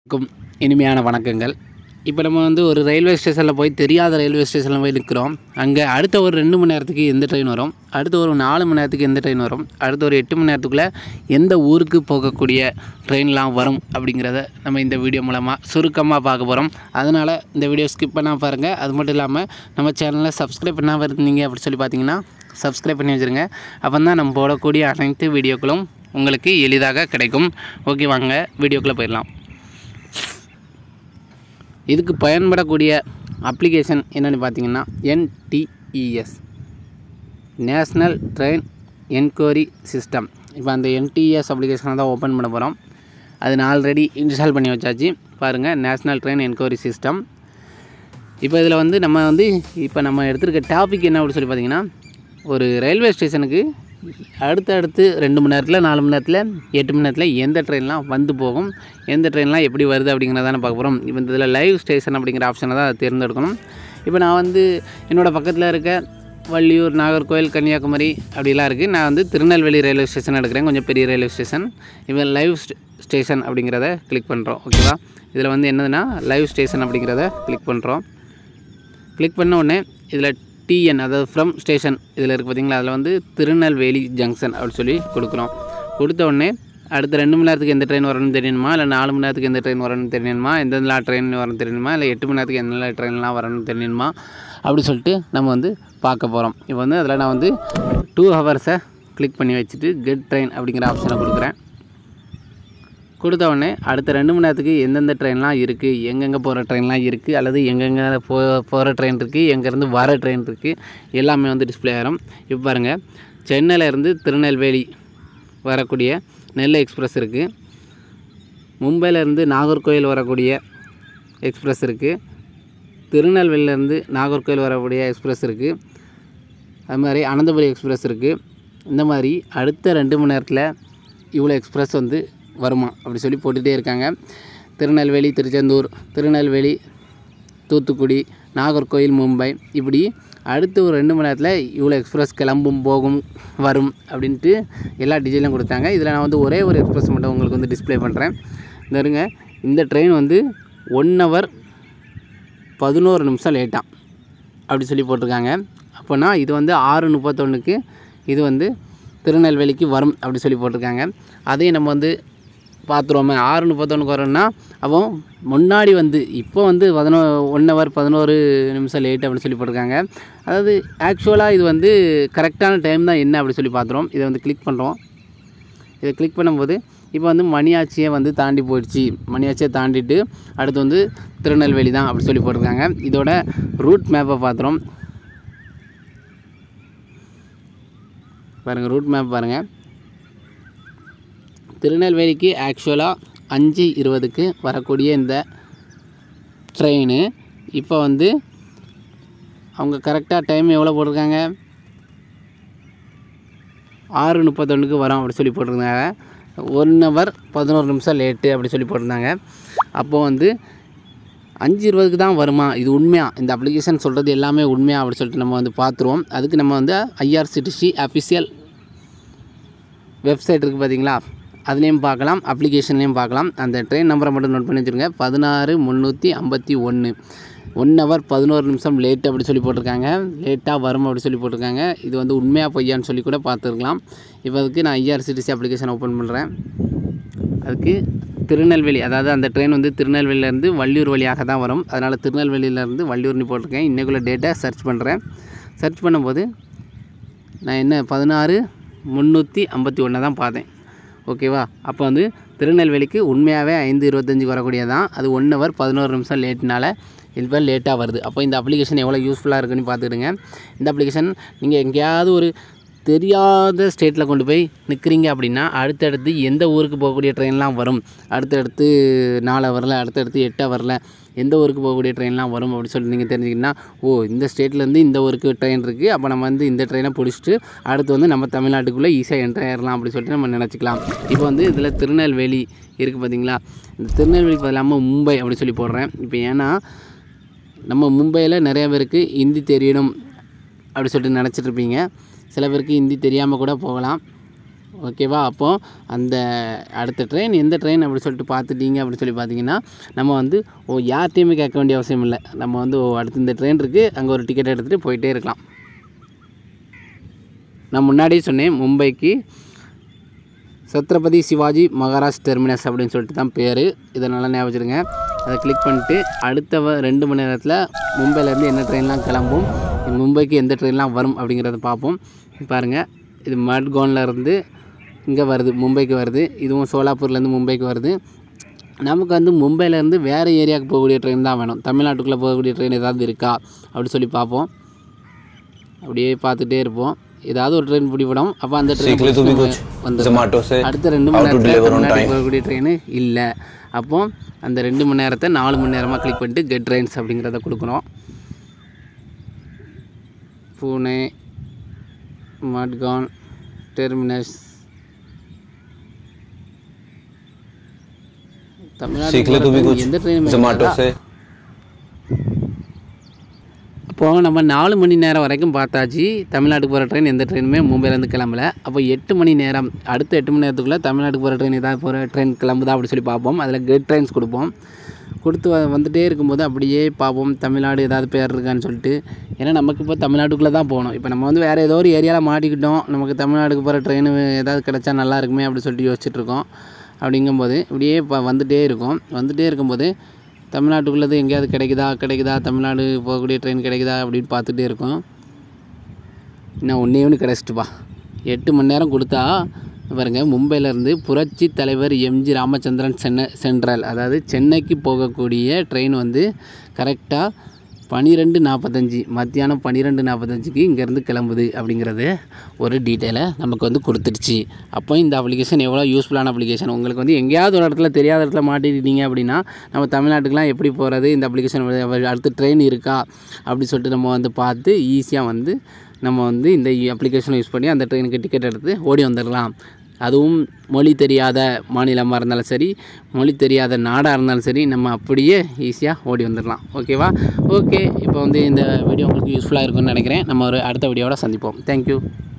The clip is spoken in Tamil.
க்கும் இனிமையான வணக்கங்கள் இப்போ நம்ம வந்து ஒரு ரயில்வே ஸ்டேஷனில் போய் தெரியாத ரயில்வே ஸ்டேஷனில் போய் நிற்கிறோம் அங்கே அடுத்த ஒரு ரெண்டு மணி நேரத்துக்கு எந்த ட்ரெயின் வரும் அடுத்த ஒரு நாலு மணி நேரத்துக்கு எந்த ட்ரெயின் வரும் அடுத்த ஒரு எட்டு மணி நேரத்துக்குள்ளே எந்த ஊருக்கு போகக்கூடிய ட்ரெயின்லாம் வரும் அப்படிங்கிறத நம்ம இந்த வீடியோ மூலமாக சுருக்கமாக பார்க்க போகிறோம் அதனால் இந்த வீடியோ ஸ்கிப் பண்ணால் பாருங்கள் அது மட்டும் இல்லாமல் நம்ம சேனலில் சப்ஸ்கிரைப் பண்ணாமல் இருந்தீங்க அப்படி சொல்லி பார்த்தீங்கன்னா சப்ஸ்கிரைப் பண்ணி வச்சுருங்க அப்போ தான் நம்ம போடக்கூடிய அனைத்து வீடியோக்களும் உங்களுக்கு எளிதாக கிடைக்கும் ஓகே வாங்க வீடியோக்குள்ளே போயிடலாம் இதுக்கு பயன்படக்கூடிய அப்ளிகேஷன் என்னென்னு பார்த்தீங்கன்னா NTES national train enquiry system இப்போ அந்த என்டிஎஸ் அப்ளிகேஷனை தான் ஓப்பன் பண்ண போகிறோம் அது நான் ஆல்ரெடி இன்ஸ்டால் பண்ணி வச்சாச்சு பாருங்கள் நேஷ்னல் ட்ரெயின் என்கொயரி சிஸ்டம் இப்போ இதில் வந்து நம்ம வந்து இப்போ நம்ம எடுத்திருக்க டாபிக் என்ன அப்படின்னு சொல்லி பார்த்தீங்கன்னா ஒரு ரயில்வே ஸ்டேஷனுக்கு அடுத்தடுத்து ரெண்டு மணி நேரத்தில் நாலு மணி நேரத்தில் எட்டு மணி நேரத்தில் எந்த ட்ரெயின்லாம் வந்து போகும் எந்த ட்ரெயின்லாம் எப்படி வருது அப்படிங்கிறத நான் பார்க்க போகிறோம் இப்போ இதில் லைவ் ஸ்டேஷன் அப்படிங்கிற ஆப்ஷனை தான் தேர்ந்தெடுக்கணும் இப்போ நான் வந்து என்னோடய பக்கத்தில் இருக்க வள்ளியூர் நாகர்கோவில் கன்னியாகுமரி அப்படிலாம் இருக்குது நான் வந்து திருநெல்வேலி ரயில்வே ஸ்டேஷன் எடுக்கிறேன் கொஞ்சம் பெரிய ரயில்வே ஸ்டேஷன் இப்போ லைவ் ஸ்டேஷன் அப்படிங்கிறத கிளிக் பண்ணுறோம் ஓகேவா இதில் வந்து என்னதுன்னா லைவ் ஸ்டேஷன் அப்படிங்கிறத கிளிக் பண்ணுறோம் கிளிக் பண்ண உடனே இதில் டிஎன் அதாவது ஃப்ரம் ஸ்டேஷன் இதில் இருக்குது பார்த்தீங்களா அதில் வந்து திருநெல்வேலி ஜங்ஷன் அப்படின்னு சொல்லி கொடுக்குறோம் கொடுத்த உடனே அடுத்த ரெண்டு மணி நேரத்துக்கு எந்த ட்ரெயின் வரணும்னு தெரியணுமா இல்லை நாலு மணி நேரத்துக்கு எந்த ட்ரெயின் வரணும்னு தெரியணுமா எந்தெந்த ட்ரெயின் வரணும் தெரியணுமா இல்லை எட்டு மணி நேரத்துக்கு எந்த ட்ரெயின்லாம் வரணும்னு தெரியணுமா அப்படி சொல்லிட்டு நம்ம வந்து பார்க்க போகிறோம் இப்போ வந்து அதில் நான் வந்து டூ ஹவர்ஸை கிளிக் பண்ணி வச்சுட்டு கெட் ட்ரெயின் அப்படிங்கிற ஆப்ஷனை கொடுக்குறேன் கொடுத்த உடனே அடுத்த ரெண்டு மணி நேரத்துக்கு எந்தெந்த ட்ரெயின்லாம் இருக்குது எங்கெங்கே போகிற ட்ரெயின்லாம் இருக்குது அல்லது எங்கெங்கே போ போகிற ட்ரெயின் இருக்குது எங்கேருந்து வர ட்ரெயின் இருக்குது எல்லாமே வந்து டிஸ்ப்ளே ஆகிரும் இப்போ பாருங்கள் சென்னையிலேருந்து திருநெல்வேலி வரக்கூடிய நெல்லை எக்ஸ்பிரஸ் இருக்குது மும்பையிலேருந்து நாகர்கோவில் வரக்கூடிய எக்ஸ்பிரஸ் இருக்குது திருநெல்வேலியிலேருந்து நாகர்கோவில் வரக்கூடிய எக்ஸ்பிரஸ் இருக்குது அது மாதிரி அனந்தபுரி எக்ஸ்பிரஸ் இருக்குது இந்த மாதிரி அடுத்த ரெண்டு மணி நேரத்தில் இவ்வளோ எக்ஸ்பிரஸ் வந்து வருமா அப்படி சொல்லி போட்டுகிட்டே இருக்காங்க திருநெல்வேலி திருச்செந்தூர் திருநெல்வேலி தூத்துக்குடி நாகர்கோயில் மும்பை இப்படி அடுத்து ஒரு ரெண்டு மணி நேரத்தில் இவ்வளோ எக்ஸ்பிரஸ் கிளம்பும் போகும் வரும் அப்படின்ட்டு எல்லா டீட்டெயிலும் கொடுத்தாங்க இதில் நான் வந்து ஒரே ஒரு எக்ஸ்பிரஸ் மட்டும் உங்களுக்கு வந்து டிஸ்ப்ளே பண்ணுறேன் இந்த இருங்க இந்த ட்ரெயின் வந்து ஒன் ஹவர் பதினோரு நிமிஷம் லேட்டாக அப்படி சொல்லி போட்டிருக்காங்க அப்போனா இது வந்து ஆறு முப்பத்தொன்றுக்கு இது வந்து திருநெல்வேலிக்கு வரும் அப்படி சொல்லி போட்டிருக்காங்க அதையும் நம்ம வந்து பார்த்துருவோமே ஆறு முப்பத்தொன்றுக்கு வரோம்னா அப்போ முன்னாடி வந்து இப்போ வந்து பதினோ ஒன் ஹவர் பதினோரு நிமிஷம் லேட் அப்படின்னு சொல்லி போட்டிருக்காங்க அதாவது ஆக்சுவலாக இது வந்து கரெக்டான டைம் தான் என்ன அப்படி சொல்லி பார்த்துருவோம் இதை வந்து கிளிக் பண்ணுறோம் இதை கிளிக் பண்ணும்போது இப்போ வந்து மணியாச்சியை வந்து தாண்டி போயிடுச்சு மணியாச்சியை தாண்டிட்டு அடுத்து வந்து திருநெல்வேலி தான் அப்படி சொல்லி போட்டிருக்காங்க இதோட ரூட் மேப்பை பார்த்துறோம் பாருங்கள் ரூட் மேப் பாருங்கள் திருநெல்வேலிக்கு ஆக்சுவலாக அஞ்சு இருபதுக்கு வரக்கூடிய இந்த ட்ரெயின் இப்போ வந்து அவங்க கரெக்டாக டைம் எவ்வளோ போட்டிருக்காங்க ஆறு முப்பத்தொன்றுக்கு வரோம் அப்படி சொல்லி போட்டிருந்தாங்க ஒன் ஹவர் பதினோரு நிமிஷம் லேட்டு அப்படி சொல்லி போட்டிருந்தாங்க அப்போது வந்து அஞ்சு இருபதுக்கு தான் வருமா இது உண்மையா இந்த அப்ளிகேஷன் சொல்கிறது எல்லாமே உண்மையா அப்படி சொல்லிட்டு நம்ம வந்து பார்த்துருவோம் அதுக்கு நம்ம வந்து ஐஆர்சிடிசி அஃபிஷியல் வெப்சைட் இருக்குது பார்த்தீங்களா அதுலேயும் பார்க்கலாம் அப்ளிகேஷன்லேயும் பார்க்கலாம் அந்த ட்ரெயின் நம்பரை மட்டும் நோட் பண்ணி வச்சுருங்க பதினாறு முந்நூற்றி ஐம்பத்தி ஒன்று ஒன் ஹவர் பதினோரு நிமிஷம் லேட் அப்படி சொல்லி போட்டிருக்காங்க லேட்டாக வரும் அப்படி சொல்லி போட்டிருக்காங்க இது வந்து உண்மையாக பொய்யான்னு சொல்லி கூட பார்த்துருக்கலாம் இப்போ அதுக்கு நான் ஐஆர்சிடிசி அப்ளிகேஷன் ஓப்பன் பண்ணுறேன் அதுக்கு திருநெல்வேலி அதாவது அந்த ட்ரெயின் வந்து திருநெல்வேலியிலேருந்து வள்ளியூர் வழியாக தான் வரும் அதனால் திருநெல்வேலியிலேருந்து வள்ளியூர்னு போட்டிருக்கேன் இன்றைக்குள்ள டேட்டா சர்ச் பண்ணுறேன் சர்ச் பண்ணும்போது நான் என்ன பதினாறு முந்நூற்றி ஐம்பத்தி ஒன்று தான் பார்த்தேன் ஓகேவா அப்போ வந்து திருநெல்வேலிக்கு உண்மையாகவே ஐந்து இருபத்தஞ்சுக்கு வரக்கூடியதான் அது ஒன் ஹவர் பதினோரு நிமிஷம் லேட்னால இப்போ லேட்டாக வருது அப்போ இந்த அப்ளிகேஷன் எவ்வளோ யூஸ்ஃபுல்லாக இருக்குன்னு பார்த்துக்கிடுங்க இந்த அப்ளிகேஷன் நீங்கள் எங்கேயாவது ஒரு தெரியாத ஸ்டேட்டில் கொண்டு போய் நிற்கிறீங்க அப்படின்னா அடுத்தடுத்து எந்த ஊருக்கு போகக்கூடிய ட்ரெயின்லாம் வரும் அடுத்தடுத்து நாலு ஹவரில் அடுத்தடுத்து எட்டு ஹவரில் எந்த ஊருக்கு போகக்கூடிய ட்ரெயின்லாம் வரும் அப்படின்னு சொல்லி நீங்கள் தெரிஞ்சிங்கன்னா ஓ இந்த ஸ்டேட்லேருந்து இந்த ஊருக்கு ட்ரெயின் இருக்குது அப்போ நம்ம வந்து இந்த ட்ரெயினை பிடிச்சிட்டு அடுத்து வந்து நம்ம தமிழ்நாட்டுக்குள்ளே ஈஸியாக என்ட்ரு ஆயிடலாம் அப்படின்னு சொல்லிட்டு நம்ம நினச்சிக்கலாம் இப்போ வந்து இதில் திருநெல்வேலி இருக்குது பார்த்தீங்களா இந்த திருநெல்வேலிக்கு இல்லாமல் மும்பை அப்படி சொல்லி போடுறேன் இப்போ ஏன்னா நம்ம மும்பையில் நிறைய பேருக்கு ஹிந்தி தெரியணும் அப்படி சொல்லிட்டு நினச்சிட்டு இருப்பீங்க சில பேருக்கு ஹிந்தி தெரியாமல் கூட போகலாம் ஓகேவா அப்போது அந்த அடுத்த ட்ரெயின் எந்த ட்ரெயின் அப்படி சொல்லிட்டு பார்த்துட்டீங்க அப்படி சொல்லி பார்த்தீங்கன்னா நம்ம வந்து ஓ யார்கிட்டையுமே கேட்க வேண்டிய அவசியம் இல்லை நம்ம வந்து ஓ அடுத்து இந்த ட்ரெயின் இருக்குது அங்கே ஒரு டிக்கெட் எடுத்துகிட்டு போயிட்டே இருக்கலாம் நான் முன்னாடியே சொன்னேன் மும்பைக்கு சத்ரபதி சிவாஜி மகாராஜ் டெர்மினஸ் அப்படின்னு சொல்லிட்டு தான் பேர் இதை நல்லா ஞாபகம் வச்சுருங்க அதை கிளிக் பண்ணிட்டு அடுத்த வ- ரெண்டு மணி நேரத்தில் மும்பையிலேருந்து என்ன ட்ரெயின்லாம் கிளம்பும் மும்பைக்கு எந்த ட்ரெயின்லாம் வரும் அப்படிங்கிறத பார்ப்போம் பாருங்கள் இது மட்கோனில் இருந்து இங்கே வருது மும்பைக்கு வருது இதுவும் சோலாப்பூர்லேருந்து மும்பைக்கு வருது நமக்கு வந்து மும்பையிலேருந்து வேறு ஏரியாவுக்கு போகக்கூடிய ட்ரெயின் தான் வேணும் தமிழ்நாட்டுக்குள்ளே போகக்கூடிய ட்ரெயின் ஏதாவது இருக்கா அப்படி சொல்லி பார்ப்போம் அப்படியே பார்த்துட்டே இருப்போம் ஏதாவது ஒரு ட்ரெயின் பிடிப்படும் அப்போ அந்த सीख ले तू भी कुछ வந்து जोमेटो से அடுத்த ரெண்டு how மணி to நேரத்தில் deliver on தமிழ்நாட்டுக்கு time போகக்கூடிய ட்ரெயின் இல்லை அப்போ அந்த ரெண்டு மணி நேரத்தை நாலு மணி நேரமாக கிளிக் பண்ணிட்டு கெட் ட்ரெயின்ஸ் அப்படிங்கிறத கொடுக்குறோம் பூனே மட்கான் டெர்மினஸ் सीख ले तू भी தமிழ்நாடு कुछ எந்த ட்ரெயின் जोमेटो से அப்போது நம்ம நாலு மணி நேரம் வரைக்கும் பார்த்தாச்சு தமிழ்நாட்டுக்கு போகிற ட்ரெயின் எந்த ட்ரெயினுமே மும்பையிலேருந்து கிளம்பல அப்போ எட்டு மணி நேரம் அடுத்த எட்டு மணி நேரத்துக்குள்ளே தமிழ்நாட்டுக்கு போகிற ட்ரெயின் ஏதாவது போகிற ட்ரெயின் கிளம்புதா அப்படி சொல்லி பார்ப்போம் அதில் கெட் ட்ரெயின்ஸ் கொடுப்போம் கொடுத்து வ- வந்துட்டே இருக்கும்போது அப்படியே பார்ப்போம் தமிழ்நாடு ஏதாவது பேர் இருக்கான்னு சொல்லிட்டு ஏன்னா நமக்கு இப்போ தமிழ்நாட்டுக்குள்ளே தான் போகணும் இப்போ நம்ம வந்து வேறு ஏதோ ஒரு ஏரியாவில் மாட்டிக்கிட்டோம் நமக்கு தமிழ்நாட்டுக்கு போகிற ட்ரெயின் ஏதாவது கிடச்சா நல்லா இருக்குமே அப்படி சொல்லிட்டு யோசிச்சுட்டு இருக்கோம் அப்படிங்கும்போது இப்படியே இப்போ வந்துட்டே இருக்கும் வந்துட்டே இருக்கும்போது தமிழ்நாட்டுக்குள்ளது எங்கேயாவது கிடைக்குதா கிடைக்குதா தமிழ்நாடு போகக்கூடிய ட்ரெயின் கிடைக்குதா அப்படின்னு பார்த்துட்டே இருக்கோம் இன்னும் ஒன்றே ஒன்று கிடச்சிட்டுப்பா எட்டு மணி நேரம் கொடுத்தா பாருங்க மும்பையிலேருந்து புரட்சி தலைவர் எம்ஜி ராமச்சந்திரன் சென்னை சென்ட்ரல் அதாவது சென்னைக்கு போகக்கூடிய ட்ரெயின் வந்து கரெக்டாக பன்னிரெண்டு நாற்பத்தஞ்சு மத்தியானம் பன்னிரெண்டு நாற்பத்தஞ்சுக்கு இங்கேருந்து கிளம்புது அப்படிங்கிறது ஒரு டீட்டெயிலை நமக்கு வந்து கொடுத்துருச்சு அப்போ இந்த அப்ளிகேஷன் எவ்வளோ யூஸ்ஃபுல்லான அப்ளிகேஷன் உங்களுக்கு வந்து எங்கேயாவது ஒரு இடத்துல தெரியாத இடத்துல மாட்டிக்கிட்டீங்க அப்படின்னா நம்ம தமிழ்நாட்டுக்குலாம் எப்படி போகிறது இந்த அப்ளிகேஷன் அடுத்து ட்ரெயின் இருக்கா அப்படி சொல்லிட்டு நம்ம வந்து பார்த்து ஈஸியாக வந்து நம்ம வந்து இந்த அப்ளிகேஷனை யூஸ் பண்ணி அந்த ட்ரெயினுக்கு டிக்கெட் எடுத்து ஓடி வந்துடலாம் அதுவும் மொழி தெரியாத மாநிலமாக இருந்தாலும் சரி மொழி தெரியாத நாடாக இருந்தாலும் சரி நம்ம அப்படியே ஈஸியாக ஓடி வந்துடலாம் ஓகேவா ஓகே இப்போ வந்து இந்த வீடியோ உங்களுக்கு யூஸ்ஃபுல்லாக இருக்கும்னு நினைக்கிறேன் நம்ம ஒரு அடுத்த வீடியோவோட சந்திப்போம் தேங்க்யூ